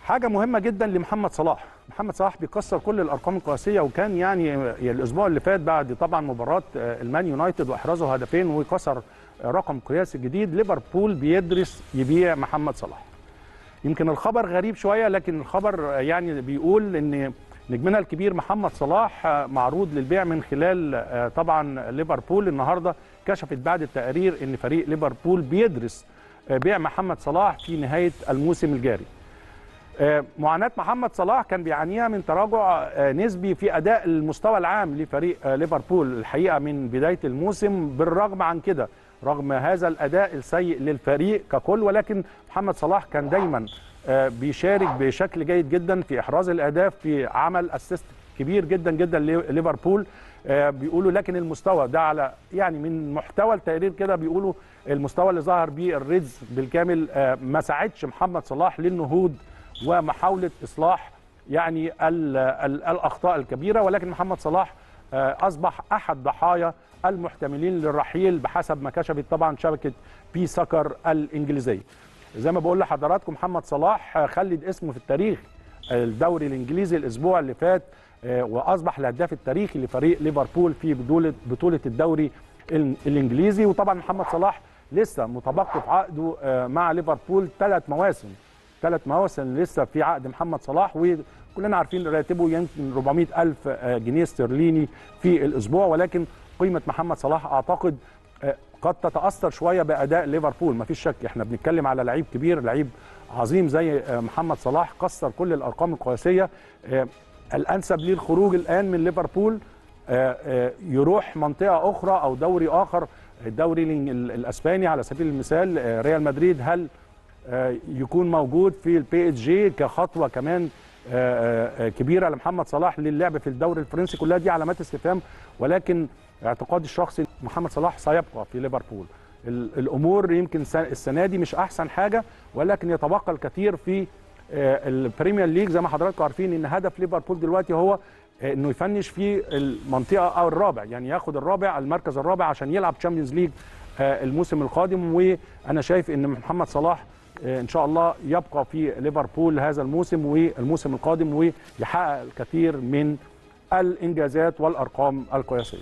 حاجه مهمه جدا لمحمد صلاح محمد صلاح بيكسر كل الارقام القياسيه وكان يعني الاسبوع اللي فات بعد طبعا مباراه المان يونايتد واحرازه هدفين وكسر رقم قياسي جديد ليفربول بيدرس يبيع محمد صلاح يمكن الخبر غريب شويه لكن الخبر يعني بيقول ان نجمنا الكبير محمد صلاح معروض للبيع من خلال طبعا ليفربول النهارده كشفت بعد التقارير ان فريق ليفربول بيدرس بيع محمد صلاح في نهايه الموسم الجاري معاناة محمد صلاح كان بيعانيها من تراجع نسبي في أداء المستوى العام لفريق ليفربول الحقيقة من بداية الموسم بالرغم عن كده رغم هذا الأداء السيء للفريق ككل ولكن محمد صلاح كان دايما بيشارك بشكل جيد جدا في إحراز الأهداف في عمل أسيست كبير جدا جدا لليفربول بيقولوا لكن المستوى ده على يعني من محتوى التقرير كده بيقولوا المستوى اللي ظهر بيه الريدز بالكامل ما ساعدش محمد صلاح للنهوض ومحاوله اصلاح يعني ال ال الاخطاء الكبيره ولكن محمد صلاح اصبح احد ضحايا المحتملين للرحيل بحسب ما كشفت طبعا شبكه بي سكر الانجليزيه. زي ما بقول لحضراتكم محمد صلاح خلد اسمه في التاريخ الدوري الانجليزي الاسبوع اللي فات واصبح الهداف التاريخي لفريق ليفربول في بطوله بطوله الدوري الانجليزي وطبعا محمد صلاح لسه متبقي في عقده مع ليفربول ثلاث مواسم ثلاث مواسم لسه في عقد محمد صلاح وكلنا عارفين راتبه يمكن 400 ألف جنيه استرليني في الأسبوع ولكن قيمة محمد صلاح أعتقد قد تتأثر شوية بأداء ليفربول ما فيش شك احنا بنتكلم على لعيب كبير لعيب عظيم زي محمد صلاح كسر كل الأرقام القياسية الأنسب ليه الخروج الآن من ليفربول يروح منطقة أخرى أو دوري آخر الدوري الأسباني على سبيل المثال ريال مدريد هل يكون موجود في البي اتش جي كخطوه كمان كبيره لمحمد صلاح للعب في الدوري الفرنسي كلها دي علامات استفهام ولكن اعتقادي الشخصي محمد صلاح سيبقى في ليفربول الامور يمكن السنه دي مش احسن حاجه ولكن يتبقى الكثير في البريمير ليج زي ما حضراتكم عارفين ان هدف ليفربول دلوقتي هو انه يفنش في المنطقه او الرابع يعني ياخد الرابع المركز الرابع عشان يلعب تشامبيونز ليج الموسم القادم وانا شايف ان محمد صلاح ان شاء الله يبقى في ليفربول هذا الموسم والموسم القادم ويحقق الكثير من الانجازات والارقام القياسيه